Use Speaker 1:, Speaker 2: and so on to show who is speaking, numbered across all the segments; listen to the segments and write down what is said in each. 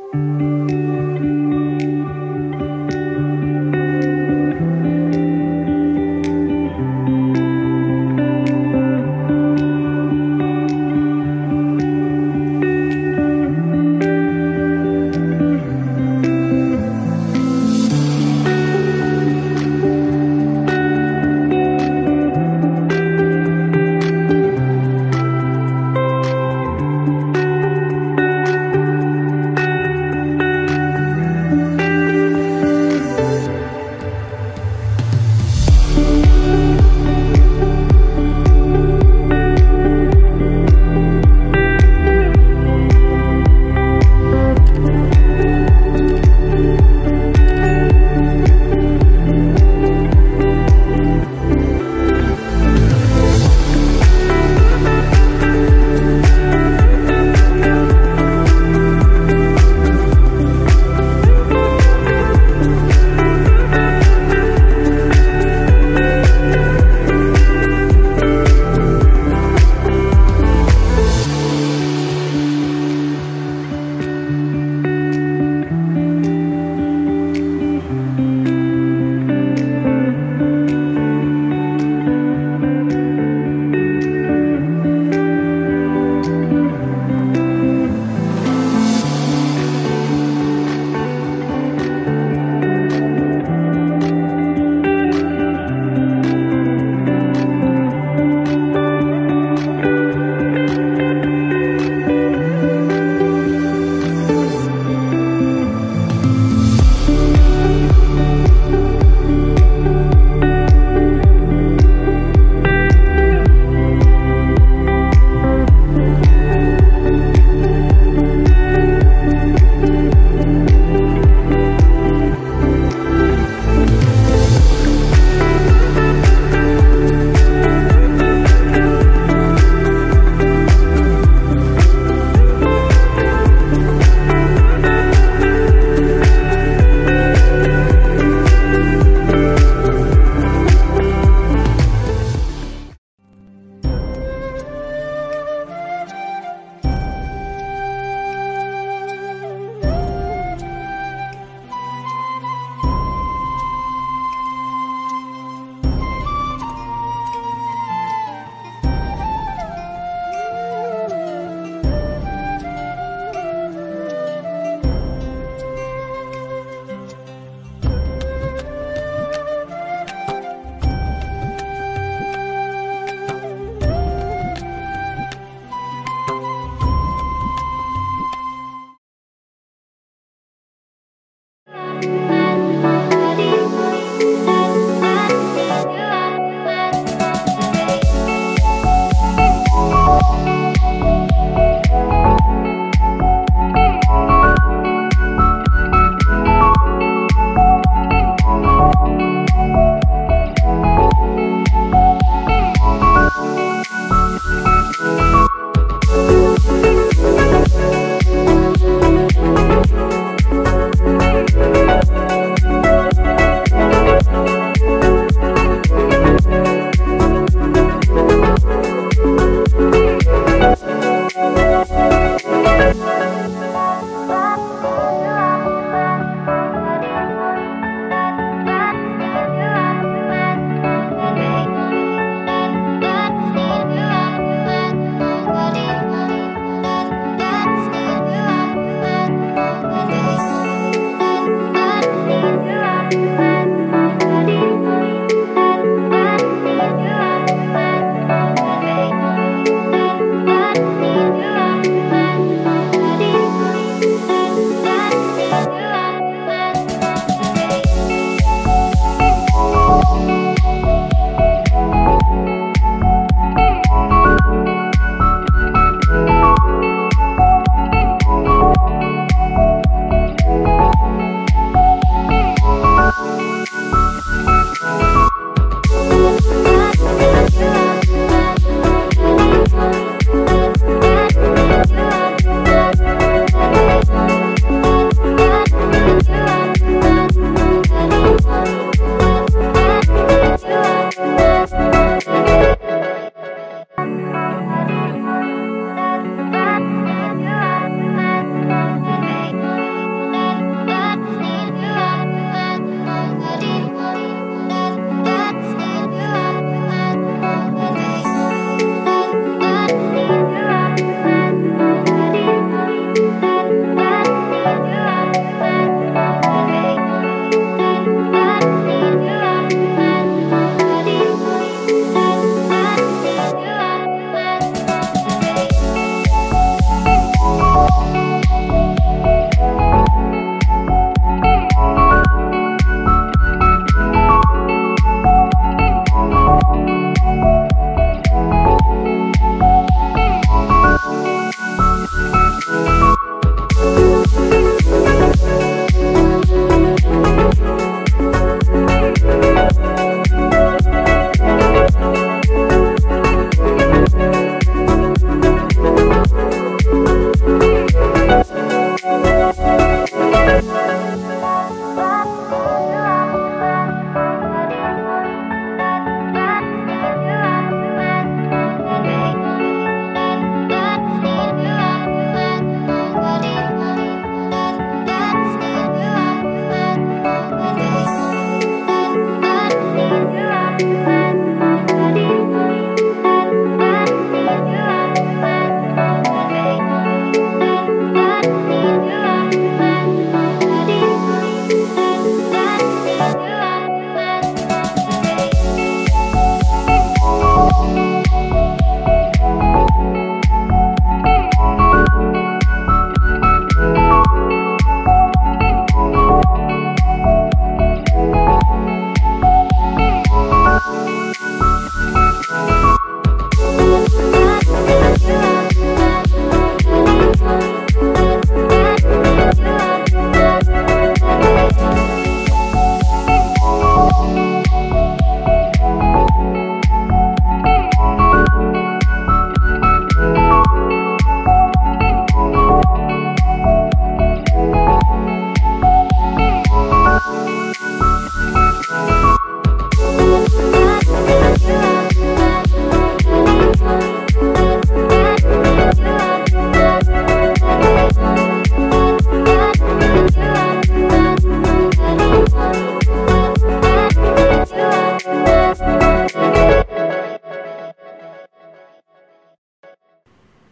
Speaker 1: ും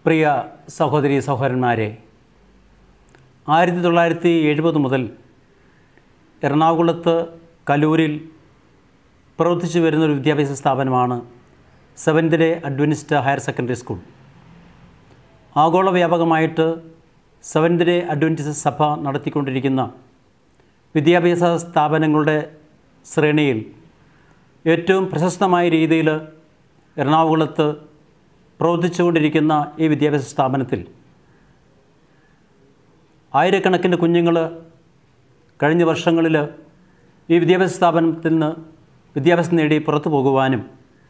Speaker 1: പ്രിയ സഹോദരി സഹോദരന്മാരെ ആയിരത്തി തൊള്ളായിരത്തി എഴുപത് മുതൽ എറണാകുളത്ത് കലൂരിൽ പ്രവർത്തിച്ചു വരുന്ന ഒരു വിദ്യാഭ്യാസ സ്ഥാപനമാണ് seventh day Adventist higher secondary school ആഗോള വ്യാപകമായിട്ട് സെവൻത് ഡേ അഡ്വൻറ്റിസ്റ്റ് സഭ നടത്തിക്കൊണ്ടിരിക്കുന്ന വിദ്യാഭ്യാസ സ്ഥാപനങ്ങളുടെ ശ്രേണിയിൽ ഏറ്റവും പ്രശസ്തമായ രീതിയിൽ എറണാകുളത്ത് പ്രവർത്തിച്ചുകൊണ്ടിരിക്കുന്ന ഈ വിദ്യാഭ്യാസ സ്ഥാപനത്തിൽ ആയിരക്കണക്കിന് കുഞ്ഞുങ്ങൾ കഴിഞ്ഞ വർഷങ്ങളിൽ ഈ വിദ്യാഭ്യാസ സ്ഥാപനത്തിൽ നിന്ന് വിദ്യാഭ്യാസം നേടി പുറത്തു പോകുവാനും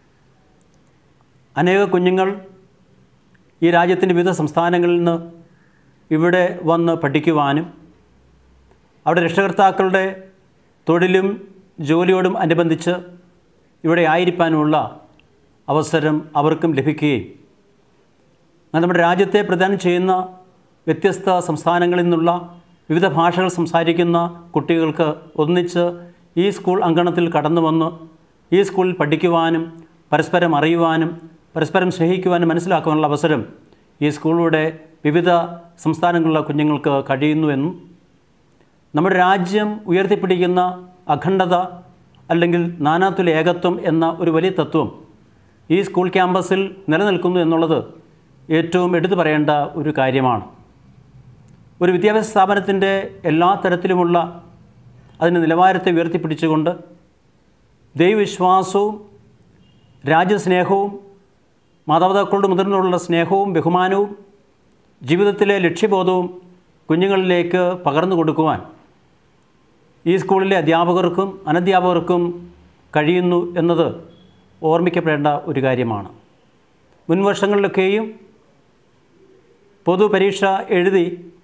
Speaker 1: അനേക കുഞ്ഞുങ്ങൾ ഈ രാജ്യത്തിൻ്റെ വിവിധ സംസ്ഥാനങ്ങളിൽ നിന്ന് ഇവിടെ വന്ന് പഠിക്കുവാനും അവിടെ രക്ഷകർത്താക്കളുടെ തൊഴിലും ജോലിയോടും അനുബന്ധിച്ച് ഇവിടെ ആയിരിക്കാനുമുള്ള അവസരം അവർക്കും ലഭിക്കുകയും എന്നാൽ നമ്മുടെ രാജ്യത്തെ പ്രദാനം ചെയ്യുന്ന വ്യത്യസ്ത സംസ്ഥാനങ്ങളിൽ നിന്നുള്ള വിവിധ ഭാഷകൾ സംസാരിക്കുന്ന കുട്ടികൾക്ക് ഒന്നിച്ച് ഈ സ്കൂൾ അങ്കണത്തിൽ കടന്നു വന്ന് ഈ സ്കൂളിൽ പഠിക്കുവാനും പരസ്പരം അറിയുവാനും പരസ്പരം സ്നേഹിക്കുവാനും മനസ്സിലാക്കുവാനുള്ള അവസരം ഈ സ്കൂളിലൂടെ വിവിധ സംസ്ഥാനങ്ങളിലുള്ള കുഞ്ഞുങ്ങൾക്ക് കഴിയുന്നുവെന്നും നമ്മുടെ രാജ്യം ഉയർത്തിപ്പിടിക്കുന്ന അഖണ്ഡത അല്ലെങ്കിൽ നാനാത്വല ഏകത്വം എന്ന ഒരു വലിയ തത്വം ഈ സ്കൂൾ ക്യാമ്പസിൽ നിലനിൽക്കുന്നു എന്നുള്ളത് ഏറ്റവും എടുത്തു പറയേണ്ട ഒരു കാര്യമാണ് ഒരു വിദ്യാഭ്യാസ സ്ഥാപനത്തിൻ്റെ എല്ലാ തരത്തിലുമുള്ള അതിൻ്റെ നിലവാരത്തെ ഉയർത്തിപ്പിടിച്ചുകൊണ്ട് ദൈവവിശ്വാസവും രാജ്യസ്നേഹവും മാതാപിതാക്കളുടെ മുതിർന്നവരുടെ സ്നേഹവും ബഹുമാനവും ജീവിതത്തിലെ ലക്ഷ്യബോധവും കുഞ്ഞുങ്ങളിലേക്ക് പകർന്നു കൊടുക്കുവാൻ ഈ സ്കൂളിലെ അധ്യാപകർക്കും അനധ്യാപകർക്കും കഴിയുന്നു എന്നത് ഓർമ്മിക്കപ്പെടേണ്ട ഒരു കാര്യമാണ് മുൻ വർഷങ്ങളിലൊക്കെയും പൊതുപരീക്ഷ എഴുതി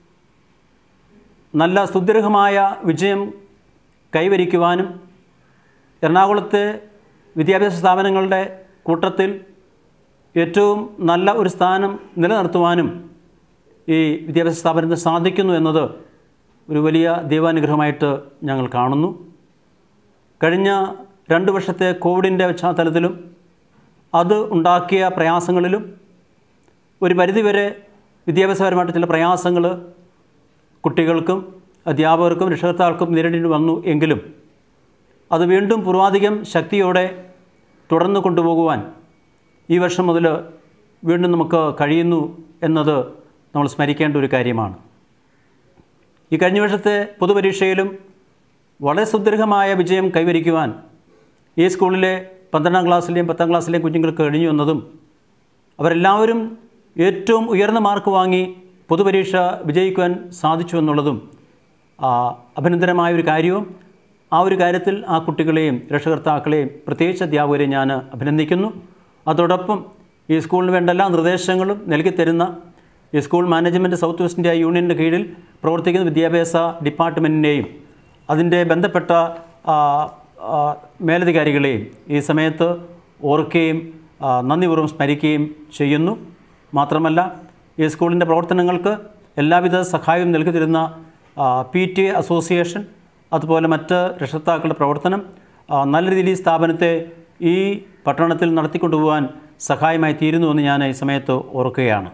Speaker 1: നല്ല സുദീർഘമായ വിജയം കൈവരിക്കുവാനും എറണാകുളത്തെ വിദ്യാഭ്യാസ സ്ഥാപനങ്ങളുടെ കൂട്ടത്തിൽ ഏറ്റവും നല്ല ഒരു സ്ഥാനം നിലനിർത്തുവാനും ഈ വിദ്യാഭ്യാസ സ്ഥാപനത്തിന് സാധിക്കുന്നു എന്നത് ഒരു വലിയ ദൈവാനുഗ്രഹമായിട്ട് ഞങ്ങൾ കാണുന്നു കഴിഞ്ഞ രണ്ട് വർഷത്തെ കോവിഡിൻ്റെ പശ്ചാത്തലത്തിലും അത് ഉണ്ടാക്കിയ പ്രയാസങ്ങളിലും ഒരു പരിധിവരെ വിദ്യാഭ്യാസപരമായിട്ട് ചില പ്രയാസങ്ങൾ കുട്ടികൾക്കും അധ്യാപകർക്കും രക്ഷകർത്താക്കൾക്കും നേരിടേണ്ടി വന്നു എങ്കിലും അത് വീണ്ടും പൂർവാധികം ശക്തിയോടെ തുടർന്ന് കൊണ്ടുപോകുവാൻ ഈ വർഷം മുതൽ വീണ്ടും നമുക്ക് കഴിയുന്നു എന്നത് നമ്മൾ സ്മരിക്കേണ്ട ഒരു കാര്യമാണ് ഈ കഴിഞ്ഞ വർഷത്തെ പൊതുപരീക്ഷയിലും വളരെ സുദീർഘമായ വിജയം കൈവരിക്കുവാൻ ഈ സ്കൂളിലെ പന്ത്രണ്ടാം ക്ലാസ്സിലെയും പത്താം ക്ലാസ്സിലെയും കുഞ്ഞുങ്ങൾക്ക് കഴിഞ്ഞു എന്നതും അവരെല്ലാവരും ഏറ്റവും ഉയർന്ന മാർക്ക് വാങ്ങി പൊതുപരീക്ഷ വിജയിക്കുവാൻ സാധിച്ചു എന്നുള്ളതും ആ, അഭിനന്ദനമായ ഒരു കാര്യവും ആ ഒരു കാര്യത്തിൽ ആ കുട്ടികളെയും രക്ഷകർത്താക്കളെയും പ്രത്യേകിച്ച് അധ്യാപകരെയും ഞാൻ അഭിനന്ദിക്കുന്നു അതോടൊപ്പം ഈ സ്കൂളിന് വേണ്ട എല്ലാ നിർദ്ദേശങ്ങളും നൽകി തരുന്ന ഈ school management south west India യൂണിയൻ്റെ കീഴിൽ പ്രവർത്തിക്കുന്ന വിദ്യാഭ്യാസ ഡിപ്പാർട്ട്മെൻറ്റിനെയും അതിൻ്റെ ബന്ധപ്പെട്ട ആ, ആ, മേലധികാരികളെയും ഈ സമയത്ത് ഓർക്കുകയും ആ, നന്ദിപൂർവ്വം സ്മരിക്കുകയും ചെയ്യുന്നു മാത്രമല്ല ഈ സ്കൂളിൻ്റെ പ്രവർത്തനങ്ങൾക്ക് എല്ലാവിധ സഹായവും നൽകി തരുന്ന പി ടി എ അസോസിയേഷൻ അതുപോലെ മറ്റ് രക്ഷകർത്താക്കളുടെ പ്രവർത്തനം ആ, നല്ല രീതിയിൽ ഈ സ്ഥാപനത്തെ ഈ പട്ടണത്തിൽ നടത്തിക്കൊണ്ടുപോകാൻ സഹായമായി തീരുന്നുവെന്ന് ഞാൻ ഈ സമയത്ത് ഓർക്കുകയാണ്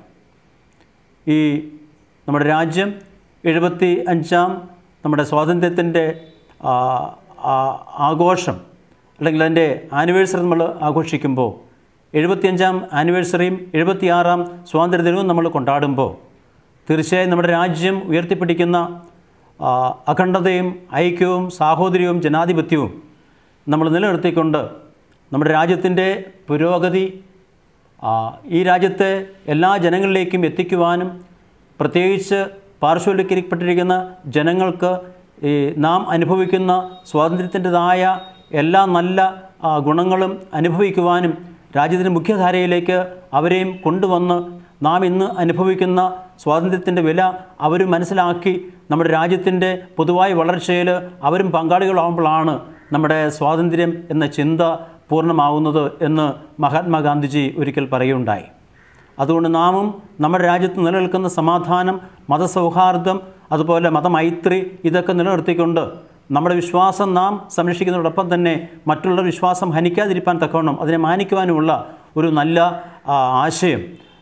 Speaker 1: ഈ നമ്മുടെ രാജ്യം എഴുപത്തി അഞ്ചാം നമ്മുടെ സ്വാതന്ത്ര്യത്തിൻ്റെ ആ, ആ, ആഘോഷം അല്ലെങ്കിൽ അതിൻ്റെ ആനിവേഴ്സറി നമ്മൾ ആഘോഷിക്കുമ്പോൾ എഴുപത്തിയഞ്ചാം ആനിവേഴ്സറിയും എഴുപത്തിയാറാം സ്വാതന്ത്ര്യദിനവും നമ്മൾ കൊണ്ടാടുമ്പോൾ തീർച്ചയായും നമ്മുടെ രാജ്യം ഉയർത്തിപ്പിടിക്കുന്ന ആ, അഖണ്ഡതയും ഐക്യവും സാഹോദര്യവും ജനാധിപത്യവും നമ്മൾ നിലനിർത്തിക്കൊണ്ട് നമ്മുടെ രാജ്യത്തിൻ്റെ പുരോഗതി ആ, ഈ രാജ്യത്തെ എല്ലാ ജനങ്ങളിലേക്കും എത്തിക്കുവാനും പ്രത്യേകിച്ച് പാർശ്വവൽക്കരിക്കപ്പെട്ടിരിക്കുന്ന ജനങ്ങൾക്ക് ഈ നാം അനുഭവിക്കുന്ന സ്വാതന്ത്ര്യത്തിൻ്റെതായ എല്ലാ നല്ല ആ, ഗുണങ്ങളും അനുഭവിക്കുവാനും രാജ്യത്തിൻ്റെ മുഖ്യധാരയിലേക്ക് അവരെയും കൊണ്ടുവന്ന് നാം ഇന്ന് അനുഭവിക്കുന്ന സ്വാതന്ത്ര്യത്തിൻ്റെ വില അവരും മനസ്സിലാക്കി നമ്മുടെ രാജ്യത്തിൻ്റെ പൊതുവായ വളർച്ചയിൽ അവരും പങ്കാളികളാകുമ്പോഴാണ് നമ്മുടെ സ്വാതന്ത്ര്യം എന്ന ചിന്ത പൂർണ്ണമാവുന്നത് എന്ന് മഹാത്മാഗാന്ധിജി ഒരിക്കൽ പറയുകയുണ്ടായി അതുകൊണ്ട് നാമും നമ്മുടെ രാജ്യത്ത് നിലനിൽക്കുന്ന സമാധാനം മതസൗഹാർദ്ദം അതുപോലെ മതമൈത്രി ഇതൊക്കെ നിലനിർത്തിക്കൊണ്ട് നമ്മുടെ വിശ്വാസം നാം സംരക്ഷിക്കുന്നതോടൊപ്പം തന്നെ മറ്റുള്ളവരുടെ വിശ്വാസം ഹനിക്കാതിരിക്കാൻ തക്കവണ്ണം അതിനെ മാനിക്കുവാനുമുള്ള ഒരു നല്ല ആ, ആശയം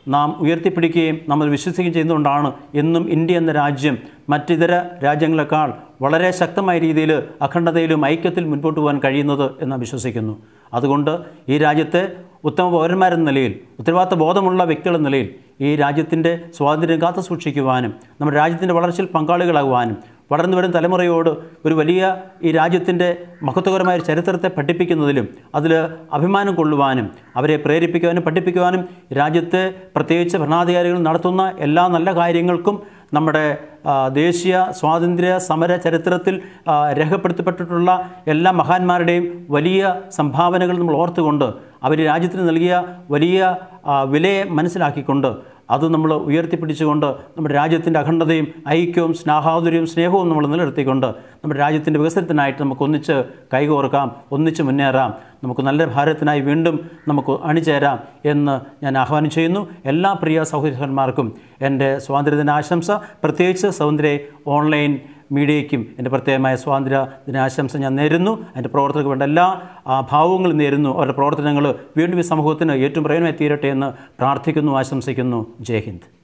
Speaker 1: നാം ഉയർത്തിപ്പിടിക്കുകയും നമ്മൾ വിശ്വസിക്കുകയും ചെയ്യുന്നതുകൊണ്ടാണ് ഇന്നും ഇന്ത്യ എന്ന രാജ്യം മറ്റിതര രാജ്യങ്ങളെക്കാൾ വളരെ ശക്തമായ രീതിയിൽ അഖണ്ഡതയിലും ഐക്യത്തിൽ മുൻപോട്ട് പോകാൻ കഴിയുന്നത് എന്ന് നാം വിശ്വസിക്കുന്നു അതുകൊണ്ട് ഈ രാജ്യത്തെ ഉത്തമ പൗരന്മാരെന്ന നിലയിൽ ഉത്തരവാദിത്ത ബോധമുള്ള വ്യക്തികളെന്ന നിലയിൽ ഈ രാജ്യത്തിൻ്റെ സ്വാതന്ത്ര്യം കാത്തു സൂക്ഷിക്കുവാനും നമ്മുടെ രാജ്യത്തിൻ്റെ വളർച്ചയിൽ പങ്കാളികളാകുവാനും വളർന്നു വരും തലമുറയോട് ഒരു വലിയ ഈ രാജ്യത്തിൻ്റെ മഹത്വകരമായ ഒരു ചരിത്രത്തെ പഠിപ്പിക്കുന്നതിലും അതിൽ അഭിമാനം കൊള്ളുവാനും അവരെ പ്രേരിപ്പിക്കുവാനും പഠിപ്പിക്കുവാനും രാജ്യത്തെ പ്രത്യേകിച്ച് ഭരണാധികാരികൾ നടത്തുന്ന എല്ലാ നല്ല കാര്യങ്ങൾക്കും നമ്മുടെ ആ, ദേശീയ സ്വാതന്ത്ര്യ സമര ചരിത്രത്തിൽ ആ, രേഖപ്പെടുത്തപ്പെട്ടിട്ടുള്ള എല്ലാ മഹാന്മാരുടെയും വലിയ സംഭാവനകൾ നമ്മൾ ഓർത്തുകൊണ്ട് അവർ രാജ്യത്തിന് നൽകിയ വലിയ ആ, വിലയെ മനസ്സിലാക്കിക്കൊണ്ട് അത് നമ്മൾ ഉയർത്തിപ്പിടിച്ചുകൊണ്ട് നമ്മുടെ രാജ്യത്തിൻ്റെ അഖണ്ഡതയും ഐക്യവും സ്നേഹാതുര്യവും സ്നേഹവും നമ്മൾ നിലനിർത്തിക്കൊണ്ട് നമ്മുടെ രാജ്യത്തിൻ്റെ വികസനത്തിനായിട്ട് നമുക്ക് ഒന്നിച്ച് കൈകോർക്കാം ഒന്നിച്ച് മുന്നേറാം നമുക്ക് നല്ല ഭാരതത്തിനായി വീണ്ടും നമുക്ക് അണിചേരാം എന്ന് ഞാൻ ആഹ്വാനം ചെയ്യുന്നു എല്ലാ പ്രിയ സഹോദരന്മാർക്കും എൻ്റെ സ്വാതന്ത്ര്യദിന ആശംസ പ്രത്യേകിച്ച് സ്വാതന്ത്ര്യ ഓൺലൈൻ മീഡിയയ്ക്കും എൻ്റെ പ്രത്യേകമായ സ്വാതന്ത്ര്യ ദിനാശംസ ഞാൻ നേരുന്നു എൻ്റെ പ്രവർത്തകർക്ക് വേണ്ട എല്ലാ ആ, ഭാവങ്ങളും നേരുന്നു അവരുടെ പ്രവർത്തനങ്ങൾ വീണ്ടും ഈ സമൂഹത്തിന് ഏറ്റവും പ്രയോജനമായി തീരട്ടെ എന്ന് പ്രാർത്ഥിക്കുന്നു ആശംസിക്കുന്നു ജയ് ഹിന്ദ്